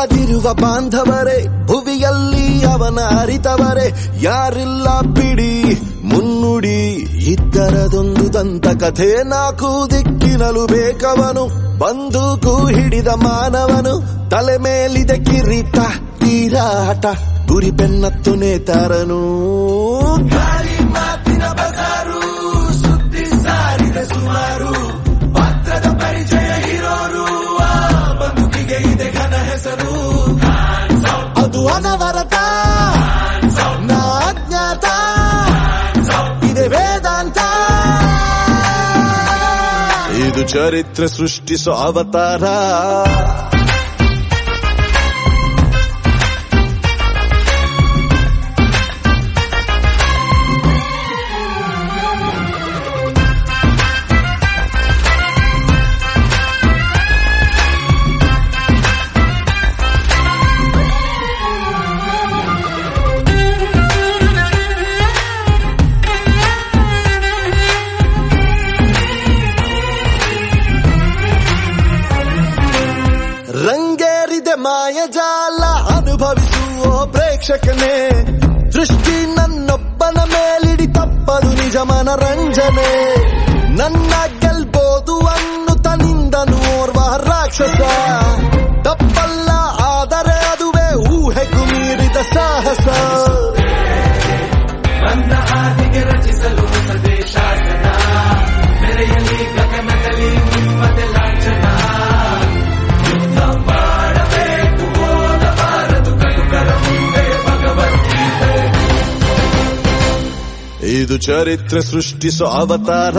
ಕಾದಿರುವ ಬಾಂಧವರೇ ಭುವಿಯಲ್ಲಿ ಅವನ ಅರಿತವರೇ ಯಾರಿಲ್ಲ ಬಿಡಿ ಮುನ್ನುಡಿ ಇದ್ದರದೊಂದು ದಂತ ಕಥೆ ನಾಲ್ಕು ದಿಕ್ಕಿನಲು ಬೇಕವನು ಬಂದೂಕು ಹಿಡಿದ ಮಾನವನು ತಲೆ ಮೇಲಿದೆ ಕಿರೀಟ ತೀರಾಟ ಗುರಿ ಬೆನ್ನತ್ತು ನೇತಾರನು ಗಾಳಿ ಮಾತಿನ ಬಜಾರು ಸುದ್ದಿ ಸಾರಿದ ಸುಮಾರು ಪಾತ್ರದ ಪರಿಚಯ ಇರೋರು ಆ ಬದುಕಿಗೆ ಇದೆ ಘನ ಹೆಸರು ಅದು ಅನವರತ ನಾ ಅಜ್ಞಾತ ಇದೆ ವೇದಾಂತ ಇದು ಚರಿತ್ರೆ ಸೃಷ್ಟಿಸೋ ಅವತಾರ ರಂಗೇರಿದೆ ಮಾಯಜಾಲ ಅನುಭವಿಸುವ ಪ್ರೇಕ್ಷಕನೇ ದೃಷ್ಟಿ ನನ್ನೊಬ್ಬನ ಮೇಲಿಡಿ ತಪ್ಪದು ನಿಜ ಮನರಂಜನೆ ನನ್ನ ಗೆಲ್ಬೋದು ಅನ್ನುತ್ತ ನಿಂದನು ಓರ್ವ ರಾಕ್ಷಸ ತಪ್ಪಲ್ಲ ಆದರೆ ಅದುವೇ ಊಹೆಗೂ ಮೀರಿದ ಸಾಹಸ ನನ್ನ ಹಾದಿಗೆ ರಚಿಸಲು ಹೊಸದೇ ಶಾಸನ ಮೆರೆಯಲಿ ಗಗನದಲ್ಲಿ ನಿಮ್ಮದೆ ಲಾಂಛನ ಯುದ್ಧ ಮಾಡಬೇಕು ಓದಬಾರದು ಕಟುಕರ ಮುಂದೆ ಭಗವದ್ಗೀತೆ ಇದು ಚರಿತ್ರೆ ಸೃಷ್ಟಿಸೋ ಅವತಾರ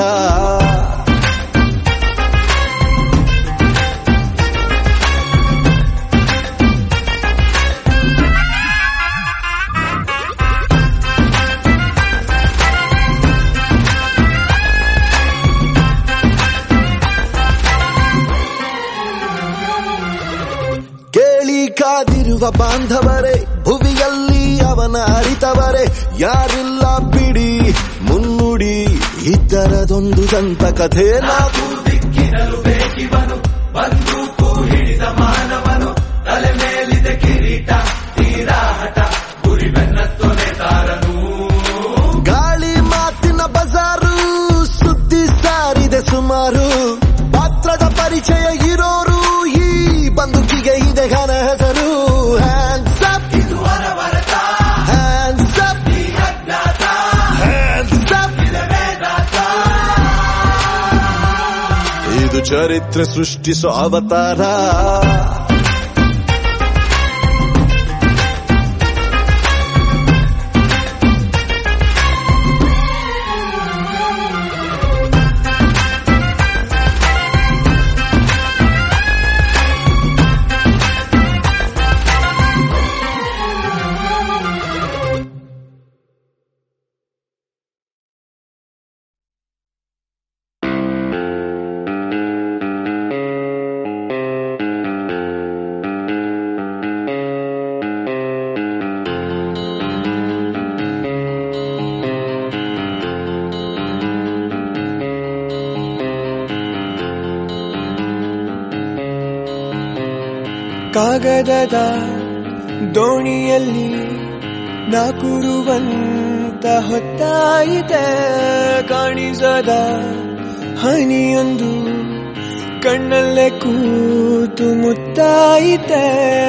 ಕೇಳಿ ಕಾದಿರುವ ಬಾಂಧವರೇ ಭುವಿಯಲ್ಲಿ ಅವನ ಅರಿತವರೇ ಯಾರಿಲ್ಲ ಬಿಡಿ ಮುನ್ನುಡಿ ಇದ್ದರದೊಂದು ದಂತ ಕಥೆ ನಾವು ದಿಕ್ಕಿನಲು ಬೇಕಿವನು ಬಂದೂಕು ಹಿಡಿದ ಮಾನವನು ತಲೆ ಮೇಲಿದೆ ಕಿರೀಟ ತೀರಾಟ ಗುರಿ ಬೆನ್ನತ್ತು ನೇತಾರನು ಗಾಳಿ ಮಾತಿನ ಬಜಾರು ಸುದ್ದಿ ಸಾರಿದೆ ಸುಮಾರು ಪಾತ್ರದ ಪರಿಚಯ ಇರೋರು ಈ ಬಂದುಕಿಗೆ ಇದೆ ಘನ ಹೆಸರು ಹ್ಯಾಂಡ್ಸ್ ಅಪ್ ಇದು ಅನವರತ ಹ್ಯಾಂಡ್ಸ್ ಅಪ್ ಈ ಅಜ್ಞಾತ ಹ್ಯಾಂಡ್ಸ್ ಅಪ್ ಇದೆ ವೇದಾಂತ ಇದು ಚರಿತ್ರೆ ಸೃಷ್ಟಿಸೋ ಅವತಾರ ಕಾಗದದ ದೋಣಿಯಲ್ಲಿ ನಾಕುರುವಂತ ಹೊತ್ತಾಯಿತೆ ಕಾಣಿಸದ ಹನಿಯೊಂದು ಕಣ್ಣಲ್ಲೇ ಕೂತು ಮುತ್ತಾಯಿತೆ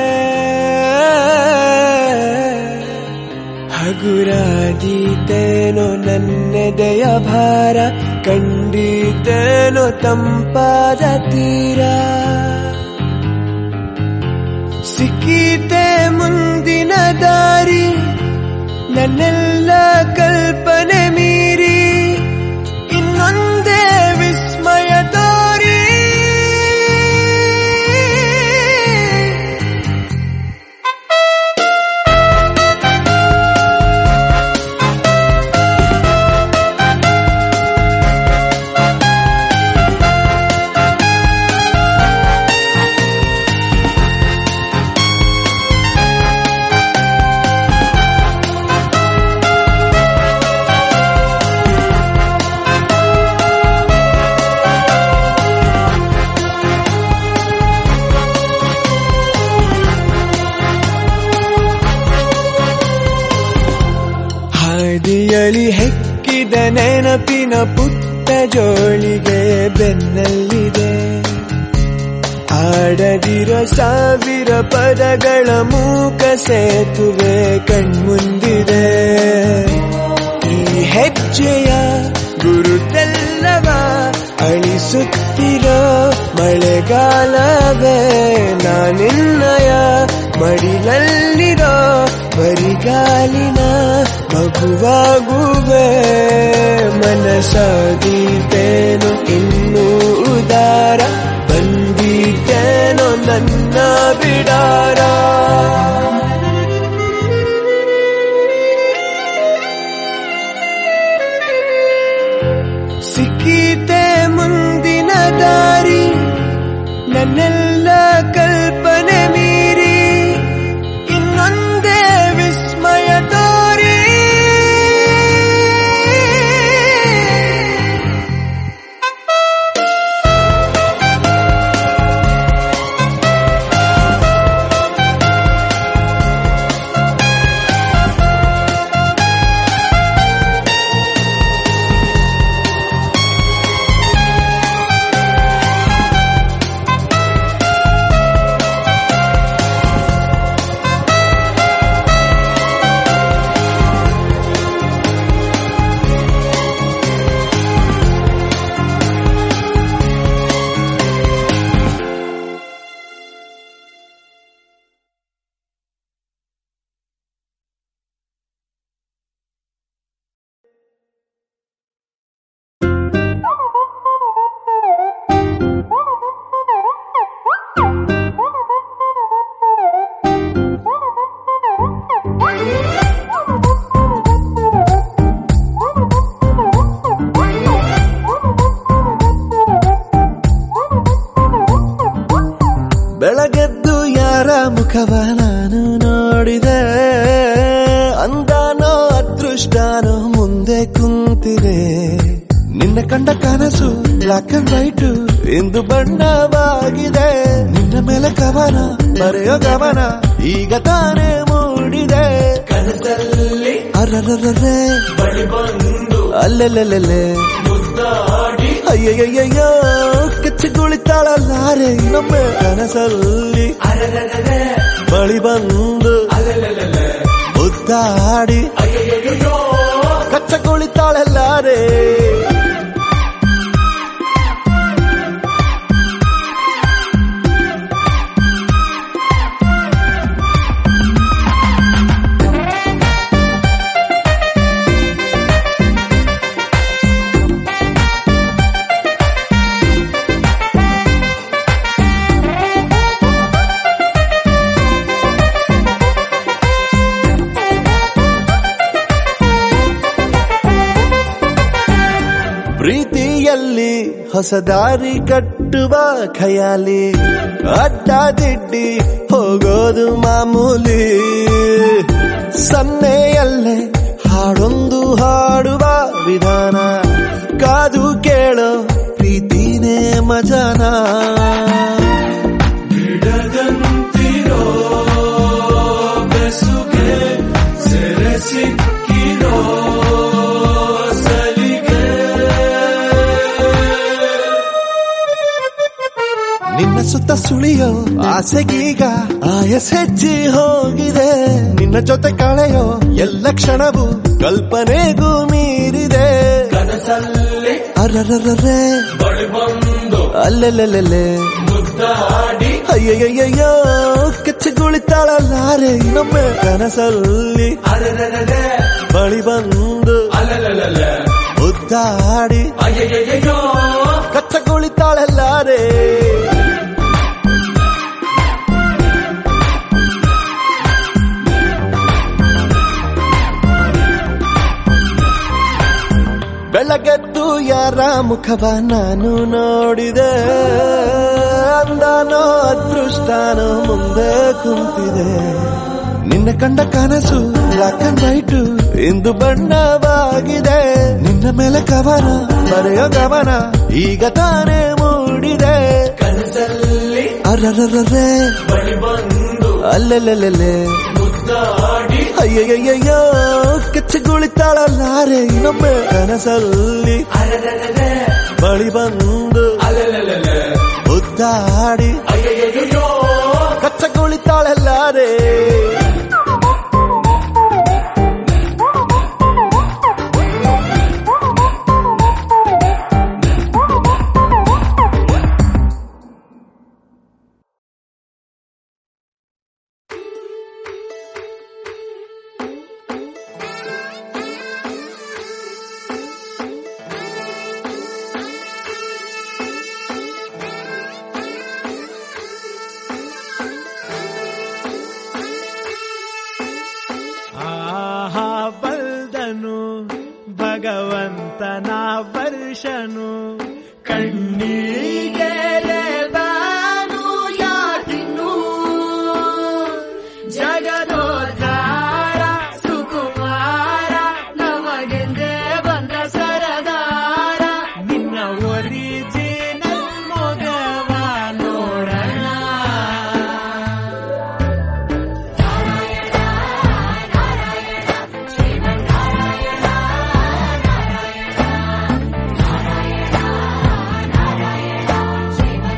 ಹಗುರಾದೀತೇನೋ ನನ್ನೆದೆಯ ಭಾರ ಕಂಡಿತೇನೋ ತಂಪಾದ ತೀರ ಸಿಕ್ಕೀತೆ ಮುಂದಿನ ದಾರಿ ನನ್ನೆಲ್ಲ ಕಲ್ಪನೆ ಮೀರಿ ಇನ್ನೊಂದೇ ವಿಸ್ಮಯ ತೋರಿ ಬಳಿ ಹೆಕ್ಕಿದ ನೆನಪಿನ ಪುಟ್ಟ ಜೋಳಿಗೆ ಬೆನ್ನಲ್ಲಿದೆ ಆಡದಿರೋ ಸಾವಿರ ಪದಗಳ ಮೂಕ ಸೇತುವೆ ಕಣ್ಮುಂದಿದೆ ಈ ಹೆಜ್ಜೆಯ ಗುರುತೆಲ್ಲವ ಅಳಿಸುತ್ತಿರೋ ಮಳೆಗಾಲವೇ ನಾನಿನ್ನಯ ಮಡಿಲಲ್ಲಿರೋ ಬರಿಗಾಲಿನ ಮಗುವಾಗುವೆ ಮನಸಾದೀತೇನು ಇನ್ನೂ ಉದಾರ ಬಂದಿದ್ದೇನೋ ನನ್ನ ಬಿಡಾರ ಸಿಕ್ಕೀತೆ ಮುಂದಿನ ದಾರಿ ನನ್ನೆಲ್ಲ ಕಲ್ಪನೆ ಮೀರಿ ಇನ್ನೊಂದೇ ವಿಸ್ಮಯ ತೋರಿ ಬೆಳಗೆದ್ದು ಯಾರ ಮುಖವ ನಾನು ನೋಡಿದೆ ಅಂದಾನೋ ಅದೃಷ್ಟನೋ ಮುಂದೆ ಕುಂತಿದೆ ನಿನ್ನ ಕಂಡ ಕನಸು ಬ್ಲಾಕ್ ಅಂಡ್ ವೈಟ್ ಇಂದು ಬಣ್ಣವಾಗಿದೆ ನಿನ್ನ ಮೇಲೆ ಕವನ ಬರೆಯೋ ಗಮನ ಈಗ ತಾನೇ ಮೂಡಿದೆ ಕನಸಲ್ಲಿ ಅರರರರೆ ಬಳಿ ಬಂದು ಅಲ್ಲೆಲ್ಲೆಲ್ಲೆಲ್ಲೆ ಮುದ್ದಾಡಿ ಅಯ್ಯಯ್ಯಯ್ಯೋ ಕೆಚ್ಚಗುಳಿತಾಳಲ್ಲಾರೆ ನಮ್ಮ ಕನಸಲ್ಲಿ ಅರರರರೆ ಬಳಿ ಬಂದು ಅಲಲಲಲೆ ಮುದ್ದಾಡಿ ಅಯ್ಯಯ್ಯಯ್ಯೋ ಕಚ್ಚಗುಳಿತಾಳಲ್ಲಾರೆ ಪ್ರೀತಿಯಲ್ಲಿ ಹೊಸ ದಾರಿ ಕಟ್ಟುವ ಖಯಾಲಿ ಅಡ್ಡ ದಿಡ್ಡಿ ಹೋಗೋದು ಮಾಮೂಲಿ ಸನ್ನೆಯಲ್ಲೇ ಹಾಡೊಂದು ಹಾಡುವ ವಿಧಾನ ಕಾದು ಕೇಳೋ ಪ್ರೀತಿನೇ ಮಜಾನ ಬಿಡದಂತಿರೋ ಬೆಸುಗೆ ಸೆರೆ ಸಿಕ್ಕಿರೋ ಸಲಿಗೆ ನಿನ್ನ ಸುತ್ತ ಸುಳಿಯೋ ಆಸೆಗೀಗ ಆಯಸ್ ಹೆಚ್ಚಿ ಹೋಗಿದೆ ನಿನ್ನ ಜೊತೆ ಕಳೆಯೋ ಎಲ್ಲ ಕ್ಷಣವು ಕಲ್ಪನೆಗೂ ಮೀರಿದೆ ಕನಸಲ್ಲಿ ಅರರರರೆ ಬಳಿ ಬಂದು ಅಲ್ಲೆಲ್ಲೆಲ್ಲೆಲ್ಲೆ ಮುದ್ದಾಡಿ ಅಯ್ಯಯ್ಯಯ್ಯೋ ಕೆಚ್ಚಗುಳಿತಾಳಲ್ಲಾರೆ ನಮ್ಮ ಕನಸಲ್ಲಿ ಅರರರರೆ ಬಳಿ ಬಂದು ಅಲಲಲಲೆ ಮುದ್ದಾಡಿ ಅಯ್ಯಯ್ಯಯ್ಯೋ ಕಚ್ಚಗುಳಿತಾಳಲ್ಲಾರೆ ಬೆಳಗೆದ್ದು ಯಾರ ಮುಖವ ನಾನು ನೋಡಿದೆ ಅಂದಾನೋ ಅದೃಷ್ಟನೋ ಮುಂದೆ ಕುಂತಿದೆ ನಿನ್ನ ಕಂಡ ಕನಸು ಬ್ಲಾಕ್ ಅಂಡ್ ವೈಟ್ ಇಂದು ಬಣ್ಣವಾಗಿದೆ ನಿನ್ನ ಮೇಲೆ ಕವನ ಬರೆಯೋ ಗಮನ ಈಗ ತಾನೇ ಮೂಡಿದೆ ಕನಸಲ್ಲಿ ಅರರರರೆ ಬಳಿ ಬಂದು ಅಲ್ಲೆಲ್ಲೆಲ್ಲೆಲ್ಲೆ ಮುದ್ದಾಡಿ ಅಯ್ಯಯ್ಯಯ್ಯೋ ಕೆಚ್ಚಗುಳಿತಾಳಲ್ಲಾರೆ ಇನ್ನೊಮ್ಮೆ ಕನಸಲ್ಲಿ ಅರರರರೆ ಬಳಿ ಬಂದು ಅಲಲಲಲೆ ಉದ್ದಾಡಿ ಅಯ್ಯಯ್ಯಯ್ಯೋ ಕಚ್ಚಗುಳಿತಾಳಲ್ಲಾರೆ ಆಹಾ ಬಲ್ದನು ಭಗವಂತನ ವರ್ಷನು ಕಣ್ಣೀಗೆ ಬಾನು ಯಾಕಿನ್ನು ಜಗದೋದ್ಧಾರ ಸುಕುಮಾರ ನಮಗೆಂದೇ ಬಂದ ಸರದಾರ ನಿನ್ನ ಒರಿಜಿನಲ್ ಮೊಗವ ನೋಡೋಣ ನಾರಾಯಣ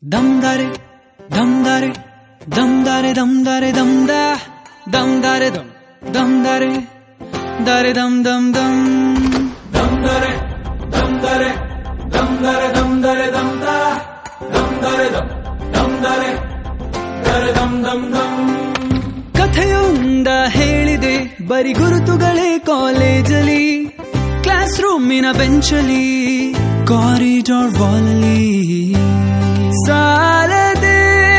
ದಮ್ದಾರೆ ದಮ್ದಾರೆ ದಮ್ದಾರೆ ದಮ್ದಾರೆ ದಮ್ದ ದಮ್ದಾರೆ ದಮ್ ದಮ್ದಾರೆ ದಾರೆ ದಮ್ ದಮ್ ದಮ್ ದಮ್ದರೆ ದಮ್ದರೆ ದಮ್ದರೆ ದಮ್ದರೆ ದಮ್ದ ದಮ್ದರೆ ದಮ್ ದಮ್ದರೆ ದರೆ ದಮ್ ದಮ್ ದಮ್ ಕಥೆಯೊಂದ ಹೇಳಿದೆ ಬರಿ ಗುರುತುಗಳೇ ಕಾಲೇಜಲ್ಲಿ ಕ್ಲಾಸ್ ರೂಮಿನ ಬೆಂಚಲಿ ಕಾರಿಡಾರ್ ವಾಲಲ್ಲಿ ಸಾಲದೆ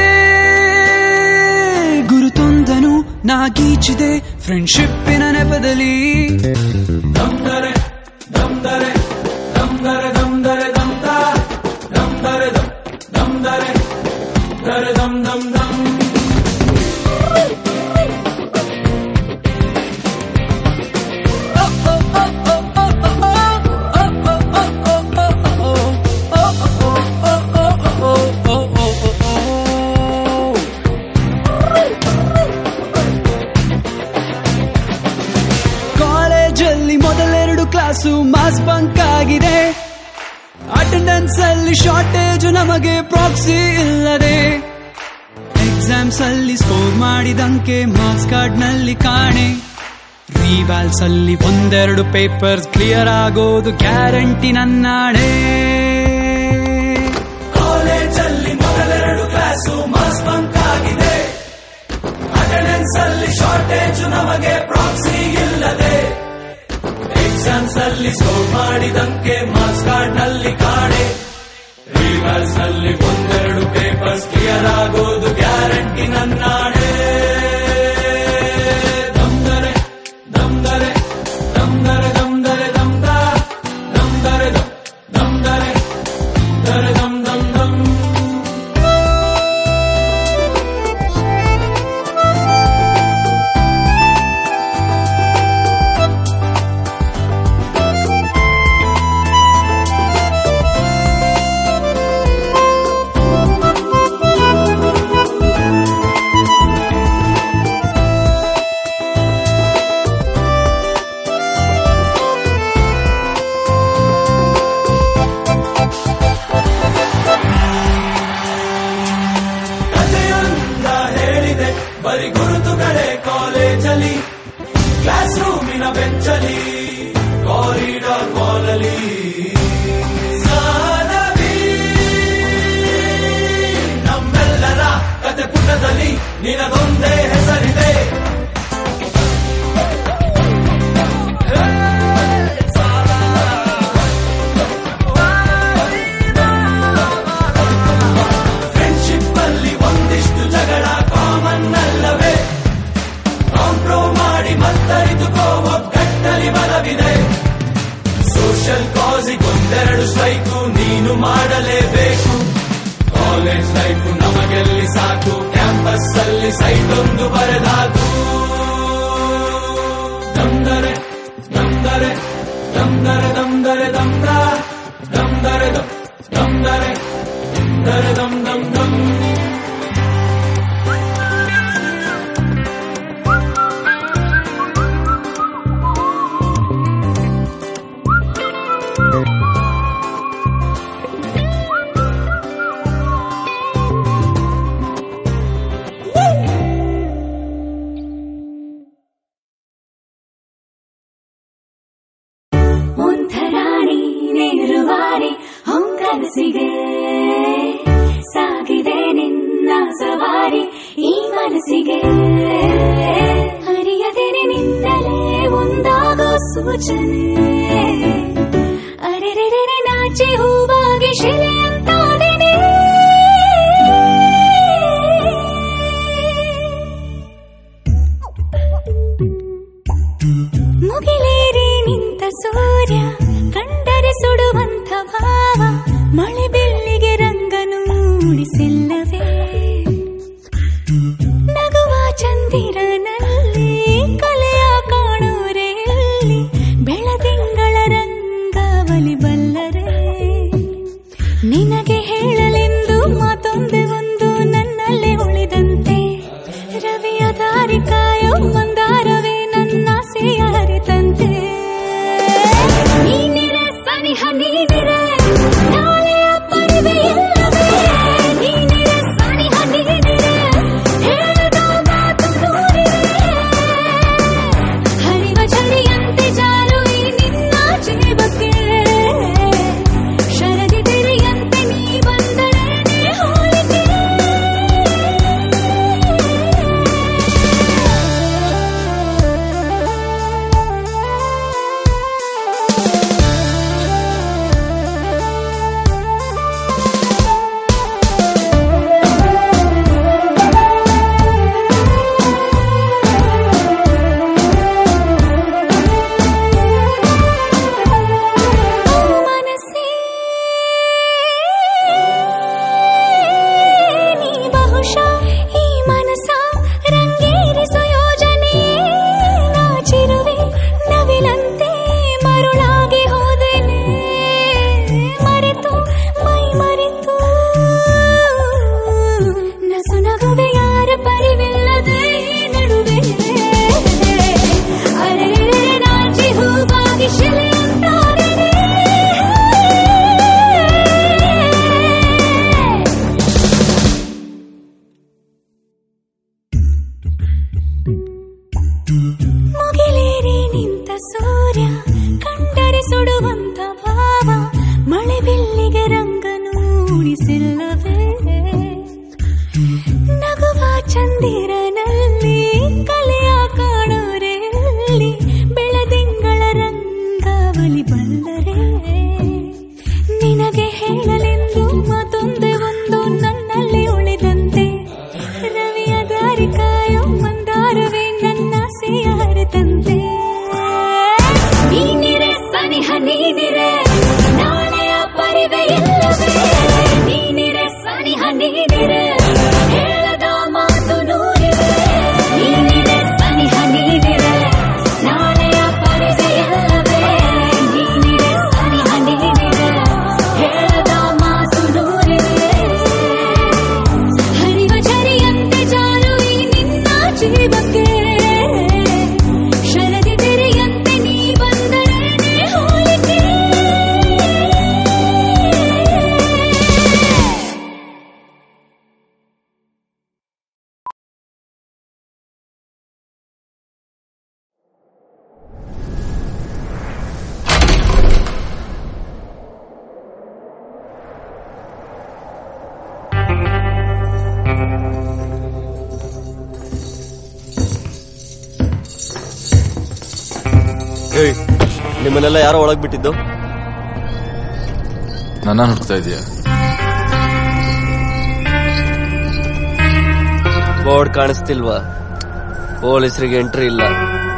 ಗುರುತೊಂದನು ನಾಗೀಚಿದೆ ಫ್ರೆಂಡ್ಶಿಪ್ಪಿನ ನೆಪದಲ್ಲಿ ದಮ್ದರೆ ದಮ್ದರೆ ದಮ್ದರೆ ದಮ್ದರೆ ದಮ್ದ ದಮ್ದರೆ ದಮ್ ದಮ್ದರೆ ದರೆ ದಮ್ ದಮ್ ದಮ್ ಕಾಲೇಜಲ್ಲಿ ಮೊದಲೆರಡು ಕ್ಲಾಸು ಮಾಸ್ ಬಂಕ್ ಆಗಿದೆ ಅಟೆಂಡೆನ್ಸ್ ಅಲ್ಲಿ ಶಾರ್ಟೇಜ್ ನಮಗೆ ಪ್ರಾಕ್ಸಿ ಇಲ್ಲದೆ ಎಕ್ಸಾಮ್ಸ್ ಅಲ್ಲಿ ಸ್ಕೋರ್ ಮಾಡಿದಂಕೆ ಮಾರ್ಕ್ಸ್ ಕಾರ್ಡ್ ನಲ್ಲಿ ಕಾಣೆ ರಿವ್ಯಾಲ್ಸ್ ಅಲ್ಲಿ ಒಂದೆರಡು ಪೇಪರ್ಸ್ ಕ್ಲಿಯರ್ ಆಗೋದು ಗ್ಯಾರಂಟಿ ನನ್ನಾಣೆ ಕಾಲೇಜಲ್ಲಿ ಮೊದಲೆರಡು ಕ್ಲಾಸು ಮಾಸ್ ಬಂಕ್ ಆಗಿದೆ ಅಟೆಂಡೆನ್ಸ್ ಅಲ್ಲಿ ಶಾರ್ಟೇಜ್ ನಮಗೆ ಪ್ರಾಕ್ಸಿ ಇಲ್ಲದೆ ಎಕ್ಸಾಮ್ಸ್ ಅಲ್ಲಿ ಸ್ಕೋರ್ ಮಾಡಿದಂಕೆ ಮಾರ್ಕ್ಸ್ ಕಾರ್ಡ್ ನಲ್ಲಿ ಕಾಣೆ ರಿವರ್ಸ್ ನಲ್ಲಿ ಒಂದೆರಡು ಪೇಪರ್ಸ್ ಕ್ಲಿಯರ್ ಆಗೋದು ಗ್ಯಾರಂಟಿ ನನ್ನಾಣೆ ದಮ್ದರೆ ದಮ್ದರೆ ದಮ್ದರೆ ದಮ್ದರೆ ದಮ್ದ ದಮ್ದರೆ ದಮ್ ದಮ್ದರೆ ದರೆ ದಮ್ ದಮ್ ದಮ್ ಕಥೆಯೊಂದ ಹೇಳಿದೆ ಬರಿ ಗುರುತುಗಳೇ ಕಾಲೇಜಲ್ಲಿ ಕ್ಲಾಸ್ ರೂಮಿನ ಬೆಂಚಲಿ ಕಾರಿಡಾರ್ ವಾಲಲಿ ಸಾಲವಿ ನಮ್ಮೆಲ್ಲರ ಕತೆ ಪುಟದಲ್ಲಿ ನಿನಗೊಂದೇ ಹೆಸರಿದೆ ಫ್ರೆಂಡ್ಶಿಪ್ ಅಲ್ಲಿ ಒಂದಿಷ್ಟು ಜಗಳ ಕಾಮನ್ ಅಲ್ಲವೇ ಕಾಂಪ್ರೋ ಮಾಡಿ ಮತ್ತರಿತುಕೋ ಒಗ್ಗಟ್ಟಲಿ ಬಲವಿದೆ ಸೋಷಿಯಲ್ ಕಾಸಿಗೊಂದೆರಡು ಸ್ಟ್ರೈಕು ನೀನು ಮಾಡಲೇಬೇಕು ಕಾಲೇಜ್ ಲೈಫ್ ನಮಗೆಲ್ಲಿ ಸಾಕು ಕ್ಯಾಂಪಸ್ ಅಲ್ಲಿ ಸೈಟ್ ಒಂದು ಬರೆದಾಕು ದಮ್ದರೆ ದಮ್ದರೆ ದಮ್ದರೆ ದಮ್ದರೆ ದಮ್ದ ದಮ್ದರೆ ದಮ್ ದಮ್ದರೆ ದರೆ ದಮ್ ದಮ್ ದಮ್ ಒಂಥರಾಣಿ ನೇರುವಾರಿ ಹೊಂಗನಸಿಗೆ ಸಾಗಿದೆ ನಿನ್ನ ಸವಾರಿ ಈ ಮನಸ್ಸಿಗೆ ಅರಿಯದೇನೆ ನಿನ್ನಲೇ ಒಂದಾಗೋ ಸೂಚನೆ ಅರೆರೆರೆ ನಾಚಿ ಹೂವಾಗಿ ಶಿಲೆಯಂತಾದೆನೆ ಮುಗಿಲೇರಿ ನಿಂತ ಸೂರ್ಯ ಕಂಡರೆ ಸುಡುವಂತ ಭಾವ ಮಳೆ ಬೆಳ್ಳಿಗೆ ರಂಗನು ಮೂಡಿಸಿಲ್ಲವೇ ನಗುವ ಚಂದಿರನಲ್ಲಿ ಕಲೆಯ ಕಾಣೋರೆ ಇಲ್ಲಿ ಬೆಳದಿಂಗಳ ರಂಗಾವಲಿ ಬಲ್ಲರೆ ನಿನಗೆ ಹೇಳಲೆಂದು ಮಾತೊಂದೆ ಒಂದು ನನ್ನಲ್ಲೇ ಉಳಿದಂತೆ ರವಿಯ ದಾರಿ ಕಾಯೋ ಮಂದಾರವೇ ನನ್ನ ಅರಿತಂತೆ ನೀನಿರೆ ಸನಿಹ ನೀನಿರೆ ನಾಳೆಯ ಪರಿವೆ ಇಲ್ಲವೇ ನೀ ಸುಡುವಂತ ಭಾವ ಮಳೆ ಬಿಲ್ಲಿಗೆ ರಂಗನು ಉಳಿಸಿಲ್ಲವೇ ನಗುವ ಚಂದಿರನಲ್ಲಿ ಕಲೆಯ ಕಾಣೋರೆಲ್ಲಿ ಬೆಳದಿಂಗಳ ರಂಗಾವಲಿ ಬಲ್ಲರೆ ನಿನಗೆ ಹೇಳಲೆಂದು ಮಾತೊಂದೇ ಒಂದು ನನ್ನಲ್ಲಿ ಉಳಿದಂತೆ ರವಿಯ ದಾರಿ ಕಾಯೋ ಮಂದಾರವೇ ನನ್ನ ಆಸೆಯ ಹರಿದಂತೆ ನೀನಿರೆ ಸನಿಹ ನೀನಿರೆ ನಾಳೆಯ ಪರಿವೆ ಇಲ್ಲವೇ ನೀನಿರೆ ಸನಿಹ ನೀನಿರೆ ಹೇಳದ ಮಾತು ನೂರಿವೆ ನೀನಿರೆ ಸನಿಹ ನೀನಿರೆ ನಾಳೆಯ ಪರಿವೆ ಇಲ್ಲವೇ ನೀನಿರೆ ಸನಿಹ ನೀನಿರೆ ಹೇಳದ ಮಾತು ನೂರಿವೆ ಹರಿವ ಝರಿಯಂತೆ ಜಾರುವಿ ನಿನ್ನ ಜೀವಕ್ಕೆ ಶರದಿ ತೆರೆಯಂತೆ ನೀ ಬಂದರೇನೆ ಹೋಲಿಕೆ ಏಯ್ ನಿಮ್ಮನ್ನೆಲ್ಲ ಯಾರೋ ಒಳಗ್ ಬಿಟ್ಟಿದ್ದು ನನ್ನ ಹುಡುಕ್ತಾ ಇದೀಯ ಬೋರ್ಡ್ ಕಾಣಿಸ್ತಿಲ್ವಾ ಪೊಲೀಸರಿಗೆ ಎಂಟ್ರಿ ಇಲ್ಲ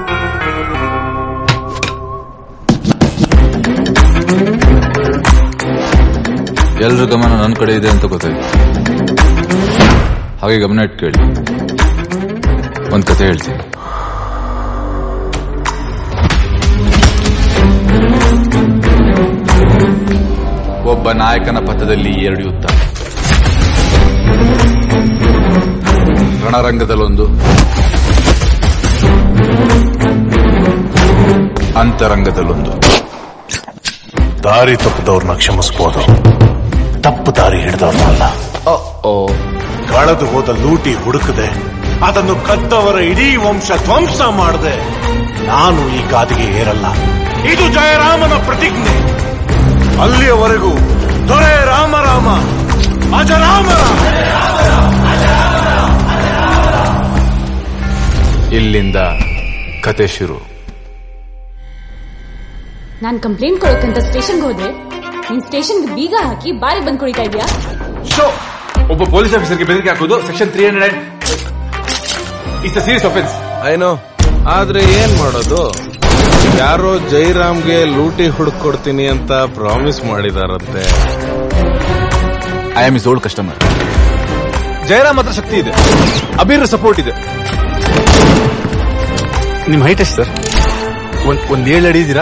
ಎಲ್ರ ಗಮನ ನನ್ನ ಕಡೆ ಇದೆ ಅಂತ ಗೊತ್ತಾಯ್ತು ಹಾಗೆ ಗಮನ ಇಟ್ಟು ಕೇಳಿ ಒಂದ್ ಕತೆ ಹೇಳ್ತೀನಿ ಒಬ್ಬ ನಾಯಕನ ಪಥದಲ್ಲಿ ಎರಡು ಯುದ್ಧ ರಣರಂಗದಲ್ಲೊಂದು ಅಂತರಂಗದಲ್ಲೊಂದು ದಾರಿ ತಪ್ಪಿದವ್ರನ್ನ ಕ್ಷಮಿಸಬಹುದು ತಪ್ಪು ದಾರಿ ಹಿಡಿದವ್ರನ್ನಲ್ಲ ಓ ಕಳೆದು ಹೋದ ಲೂಟಿ ಹುಡುಕದೆ ಅದನ್ನು ಕದ್ದವರ ಇಡೀ ವಂಶ ಧ್ವಂಸ ಮಾಡದೆ ನಾನು ಈ ಗಾದಿಗೆ ಏರಲ್ಲ ಇದು ಜಯರಾಮನ ಪ್ರತಿಜ್ಞೆ ಅಲ್ಲಿಯವರೆಗೂ ದೊರೆ ರಾಮರಾಮ ಅಜರಾಮರಾಮ ಇಲ್ಲಿಂದ ಕತೆ ಶುರು ನಾನ್ ಕಂಪ್ಲೇಂಟ್ ಕೊಡೋಕಂತ ಸ್ಟೇಷನ್ಗೆ ಹೋದೆ ನೀನ್ ಸ್ಟೇಷನ್ಗೆ ಬೀಗ ಹಾಕಿ ಬಾರಿ ಬಂದ್ ಕುಡಿತಾ ಇದ್ಯಾ ಶೋ ಒಬ್ಬ ಪೊಲೀಸ್ ಆಫೀಸರ್ಗೆ ಬೆದರಿಕೆ ಹಾಕೋದು section three hundred it's a serious offence ಏನೋ ಆದ್ರೆ ಏನ್ ಮಾಡೋದು ಯಾರೋ ಜೈರಾಮ್ಗೆ ಲೂಟಿ ಹುಡುಕೊಡ್ತೀನಿ ಅಂತ ಪ್ರಾಮಿಸ್ ಮಾಡಿದಾರಂತೆ I am is old customer Jayaram ಹತ್ರ ಶಕ್ತಿ ಇದೆ ಅಬೀರ್ ಸಪೋರ್ಟ್ ಇದೆ ನಿಮ್ ಹೈಟ್ ಎಷ್ಟು ಸರ್ ಒಂದ್ ಒಂದ್ ಏಳು ಅಡಿ ಇದ್ದೀರಾ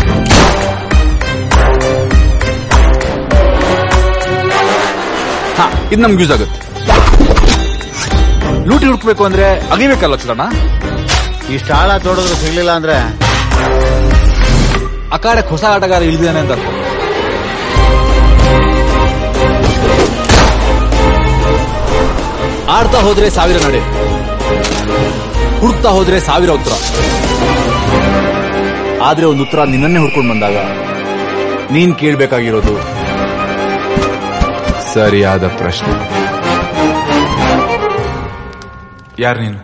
ಹಾ ಇದು ನಮ್ಗೆ ಯೂಸ್ ಆಗುತ್ತೆ ಲೂಟಿ ಹುಡುಕ್ಬೇಕು ಅಂದ್ರೆ ಅಗಿಬೇಕಲ್ಲ ಚುಡಣ ಇಷ್ಟ ಆಳ ತೋಡಿದ್ರು ಸಿಗ್ಲಿಲ್ಲ ಅಂದ್ರೆ ಅಕಾಡಕ್ಕೆ ಹೊಸ ಆಟಗಾರ ಇಳಿದಿದ್ದಾನೆ ಅಂತ ಅರ್ಥ. ಆಡ್ತಾ ಹೋದ್ರೆ ಸಾವಿರ ನಡೆ ಹುಡುಕ್ತಾ ಹೋದ್ರೆ ಸಾವಿರ ಉತ್ತರ ಆದ್ರೆ ಒಂದು ಉತ್ತರ ನಿನ್ನನ್ನೇ ಹುಡ್ಕೊಂಡು ಬಂದಾಗ ನೀನ್ ಕೇಳ್ಬೇಕಾಗಿರೋದು ಸರಿಯಾದ ಪ್ರಶ್ನೆ ಯಾರು ನೀನು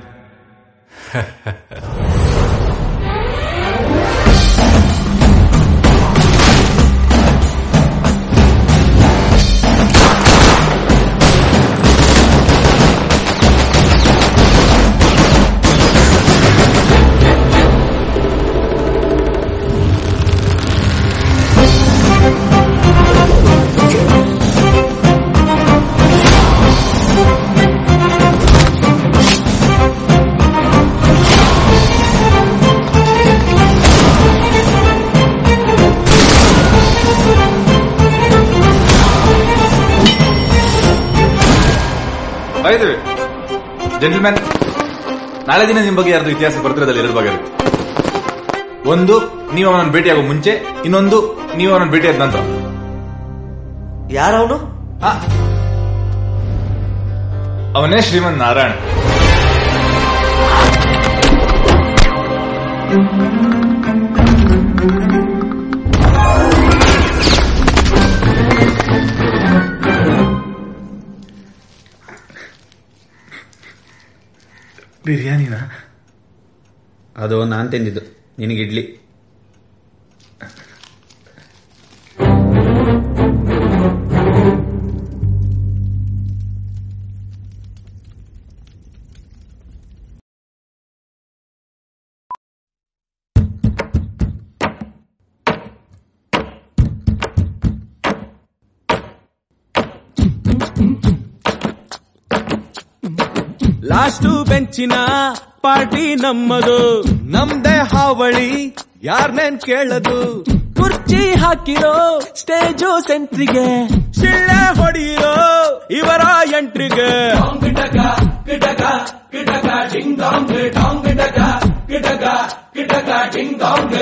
ಆಯ್ತವೆ ಜೆಂಟಲ್ಮ್ಯಾನ್ ನಾಳೆ ದಿನ ನಿಮ್ ಬಗ್ಗೆ ಯಾರ್ದು ಇತಿಹಾಸ ಬರ್ತಿರೋದಲ್ಲಿ ಎರಡು ಭಾಗ ಇರುತ್ತೆ ಒಂದು ನೀವು ಅವನನ್ನು ಭೇಟಿಯಾಗೋ ಮುಂಚೆ ಇನ್ನೊಂದು ನೀವು ಅವನನ್ನು ಭೇಟಿಯಾದ ನಂತರ ಯಾರವನು ಆ, ಅವನೇ ಶ್ರೀಮಂತ್ ನಾರಾಯಣ್ ಬಿರಿಯಾನಿನಾ ಅದು ನಾನ್ ತಿಂದಿದ್ದು ನಿನಗೆ ಇಡ್ಲಿ ಲಾಸ್ಟು ಬೆಂಚಿನ ಪಾರ್ಟಿ ನಮ್ಮದು ನಮ್ದೇ ಹಾವಳಿ ಯಾರ್ನೇನ್ ಕೇಳದು ಕುರ್ಚಿ ಹಾಕಿರೋ ಸ್ಟೇಜು ಸೆಂಟ್ರಿಗೆ ಶಿಳ್ಳೆ ಹೊಡೆಯಿರೋ ಇವರ ಎಂಟ್ರಿಗೆ ಗಿಡಗ ಗಿಡಗ ಗಿಡಗ ಡಿಂಗ್ ಡಾಂಗ್ ಡಾಂಗ್ ಗಿಡಗ ಗಿಡಗ ಗಿಡಗ ಡಿಂಗ್ ಡಾಂಗ್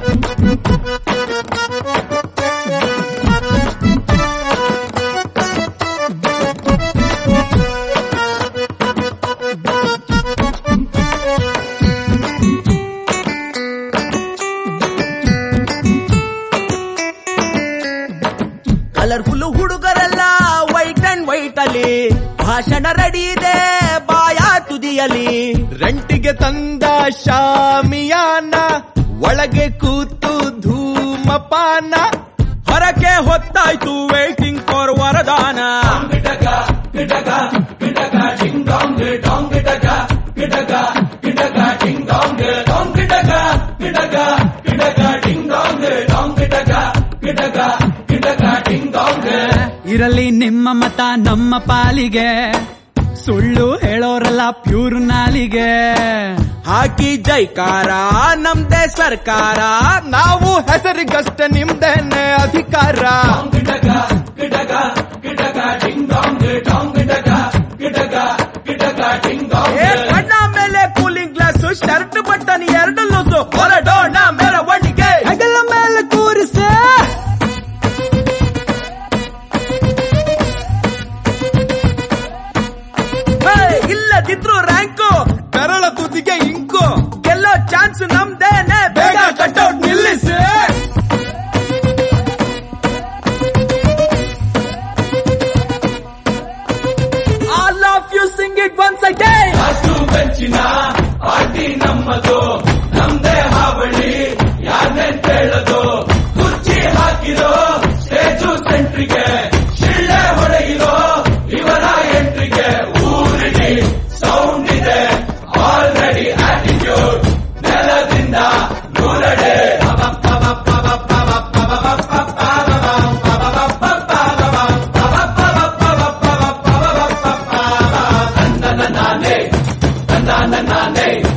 ಕಲರ್ಫುಲ್ ಹುಡುಗರೆಲ್ಲ ವೈಟ್ ಅಂಡ್ ವೈಟ್ ಅಲ್ಲಿ ಭಾಷಣ ರೆಡಿ ಇದೆ ಬಾಯ ತುದಿಯಲಿ ರೆಂಟಿಗೆ ತಂದ ಶಾಮಿಯಾನ ಒಳಗೆ ಕೂತು ಧೂಮಪಾನ ಹೊರಗೆ ಹೊತ್ತಾಯ್ತು ವೇಟಿಂಗ್ ಫಾರ್ ವರದಾನ ಗಿಡಗ ಗಿಡಗ ಗಿಡಗ ಡಿಂಗ್ ಡಾಂಗ್ ಡಾಂಗ್ ಗಿಡಗ ಗಿಡಗ ಗಿಡಗ ಡಿಂಗ್ ಡಾಂಗ್ ಡಾಂಗ್ ಗಿಡಗ ಗಿಡಗ ಗಿಡಗ ಡಿಂಗ್ ಡಾಂಗ್ ಡಾಂಗ್ ಗಿಡಗ ಗಿಡಗ ಗಿಡಗ ಡಿಂಗ್ ಡಾಂಗ್ ಇರಲಿ ನಿಮ್ಮ ಮತ ನಮ್ಮ ಪಾಲಿಗೆ ಸುಳ್ಳು ಹೇಳೋರಲ್ಲ ಪ್ಯೂರ್ ನಾಲಿಗೆ ಹಾಕಿ ಜೈಕಾರ ನಮ್ದೇ ಸರ್ಕಾರ ನಾವು ಹೆಸರಿಗಷ್ಟೇ ನಿಮ್ದೇನೆ ಅಧಿಕಾರ ಗಿಡಗ ಗಿಡಗ ಗಿಡಗ ಡಿಂಗ್ ಡಾಂಗ್ ಡಾಂಗ್ ಗಿಡಗ ಗಿಡಗ ಗಿಡಗ ಡಿಂಗ್ ಡಾಂಗ್ ಏ ಕಣ್ಣ ಮೇಲೆ ಕೂಲಿಂಗ್ ಗ್ಲಾಸ್ ಶರ್ಟ್ ಬಟನ್ ಎರಡು ಲೂಸು ಹೊರಡೋಣ ಮೆರವಣಿಗೆ ಹೆಗಲ ಮೇಲೆ ಕೂರಿಸೆ ಹೇ, ಇಲ್ಲದಿದ್ರು ರ್ಯಾಂಕು ಬೆರಳ ತುದಿಗೆ ಇಂಕು ಗೆಲ್ಲೋ ಚಾನ್ಸ್ ನಮ್ದೇನೆ ಬೇಗ ಕಟ್ಔಟ್ ನಿಲ್ಲಿಸಿ all of you sing it once again last ಬೆಂಚಿನ ಪಾರ್ಟಿ ನಮ್ಮದು ನಮ್ದೇ ಹಾವಳಿ ಯಾರನ್ನೇ ಕೇಳದು ಕುರ್ಚಿ ಹಾಕಿರೋ ಸ್ಟೇಜು ಸೆಂಟ್ರಿಗೆ ಶಿಳ್ಳೆ ಹೊಡೆಯಿರೋ ಇವರ ಎಂಟ್ರಿಗೆ ಊರಿಡಿ ಸೌಂಡ್ ಇದೆ ಆಲ್ರೆಡಿ ಆಟಿಟ್ಯೂಡ್ ನೆಲದಿಂದ ನೂರಡೆ ನಾನೇ